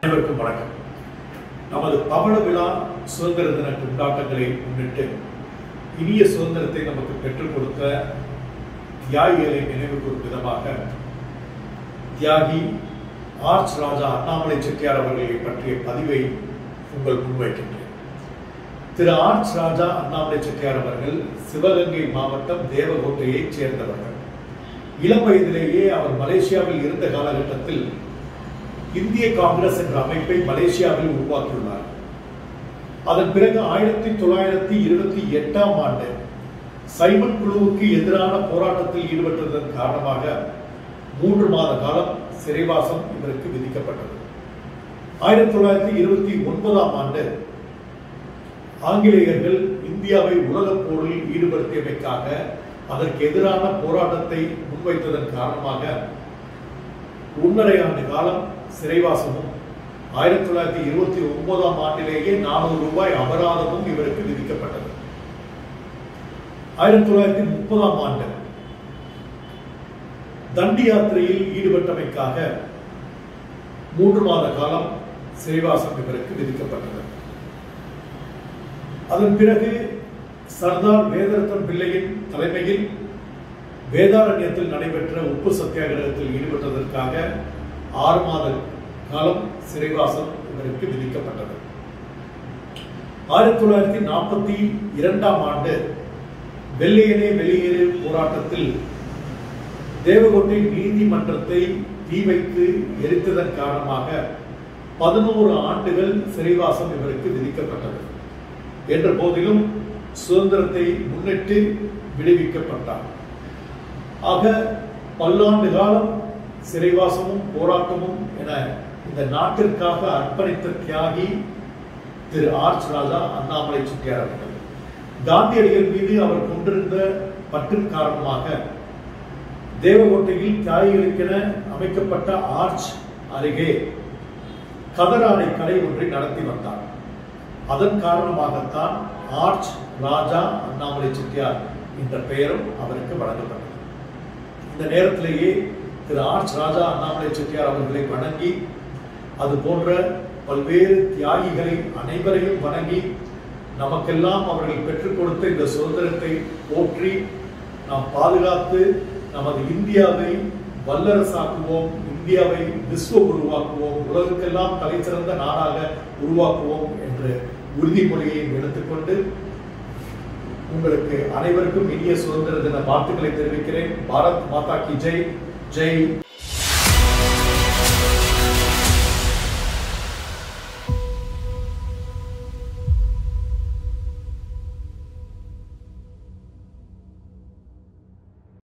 அனைவருக்கும் வணக்கம் நமது பவள விழா சுதந்திர தின கொண்டாட்டங்களை முன்னிட்டு இனிய சுதந்திரத்தை நமக்கு பெற்றுக் கொடுத்த தியாகிகளை நினைவு கூறும் விதமாக தியாகி ஆர்ச் ராஜா அண்ணாமலை செட்டியார் அவர்களை பற்றிய பதிவை உங்கள் முன்வைக்கின்றேன் திரு ஆர்ச் ராஜா அண்ணாமலை செட்டியார் அவர்கள் சிவகங்கை மாவட்டம் தேவகோட்டையைச் சேர்ந்தவர்கள் இளம் வயதிலேயே அவர் மலேசியாவில் இருந்த காலகட்டத்தில் இந்திய காங்கிரஸ் என்ற அமைப்பை மலேசியாவில் உருவாக்கியுள்ளார் அதன் பிறகு ஆயிரத்தி தொள்ளாயிரத்தி இருபத்தி எட்டாம் ஆண்டு சைமன் குழுவுக்கு எதிரான போராட்டத்தில் ஈடுபட்டதன் காரணமாக மூன்று மாத காலம் சிறைவாசம் இவருக்கு விதிக்கப்பட்டது ஆயிரத்தி தொள்ளாயிரத்தி இருபத்தி ஒன்பதாம் ஆண்டு ஆங்கிலேயர்கள் இந்தியாவை உலகப் போரில் ஈடுபடுத்தியமைக்காக அதற்கு எதிரான போராட்டத்தை முன்வைத்ததன் காரணமாக ஒன்றரை ஆண்டு காலம் சிறைவாசமும் ஆயிரத்தி தொள்ளாயிரத்தி இருபத்தி ஒன்பதாம் ஆண்டிலேயே நானூறு ரூபாய் அபராதமும் இவருக்கு விதிக்கப்பட்டது ஆயிரத்தி தொள்ளாயிரத்தி முப்பதாம் ஆண்டு தண்டி யாத்திரையில் ஈடுபட்டமைக்காக மூன்று மாத காலம் சிறைவாசம் இவருக்கு விதிக்கப்பட்டது அதன் பிறகு சர்தார் வேதரத்தன் பிள்ளையின் தலைமையில் வேதாரண்யத்தில் நடைபெற்ற உப்பு சத்தியாகிரகத்தில் ஈடுபட்டதற்காக ஆறு மாத காலம் சிறைவாசம் இவருக்கு விதிக்கப்பட்டது ஆயிரத்தி தொள்ளாயிரத்தி நாற்பத்தி இரண்டாம் ஆண்டு வெள்ளையனே வெளியேறு போராட்டத்தில் தேவகோட்டை நீதிமன்றத்தை தீ வைத்து எரித்ததன் காரணமாக பதினோரு ஆண்டுகள் சிறைவாசம் இவருக்கு விதிக்கப்பட்டது என்ற போதிலும் சுதந்திரத்தை முன்னிட்டு விடுவிக்கப்பட்டார் ஆக பல்லாண்டு காலம் சிறைவாசமும் போராட்டமும் என இந்த நாட்டிற்காக அர்ப்பணித்த தியாகி திரு ஆர்ச் ராஜா அண்ணாமலை செட்டியார் அவர்கள் காந்தியடிகள் மீது அவர் கொண்டிருந்த பற்றின் காரணமாக தேவகோட்டையில் தியாகிகளுக்கென அமைக்கப்பட்ட ஆர்ச் அருகே கதராடை கடை ஒன்றை நடத்தி வந்தார் அதன் காரணமாகத்தான் ஆர்ச் ராஜா அண்ணாமலை செட்டியார் என்ற பெயரும் அவருக்கு வழங்கப்பட்டது இந்த நேரத்திலேயே திரு ஆர்ச் ராஜா அண்ணாமலை செட்டியார் அவர்களை வணங்கி அது போன்ற பல்வேறு தியாகிகளை அனைவரையும் வணங்கி நமக்கெல்லாம் அவர்கள் பெற்றுக் கொடுத்த இந்த சுதந்திரத்தை போற்றி நாம் பாதுகாத்து நமது இந்தியாவை வல்லரசாக்குவோம் இந்தியாவை விஸ்வ உருவாக்குவோம் உலகுக்கெல்லாம் தலை சிறந்த நாடாக உருவாக்குவோம் என்ற உறுதிமொழியை எடுத்துக்கொண்டு உங்களுக்கு அனைவருக்கும் இனிய சுதந்திர தின வாழ்த்துக்களை தெரிவிக்கிறேன் பாரத் மாதா கி ஜெய் ஜெய்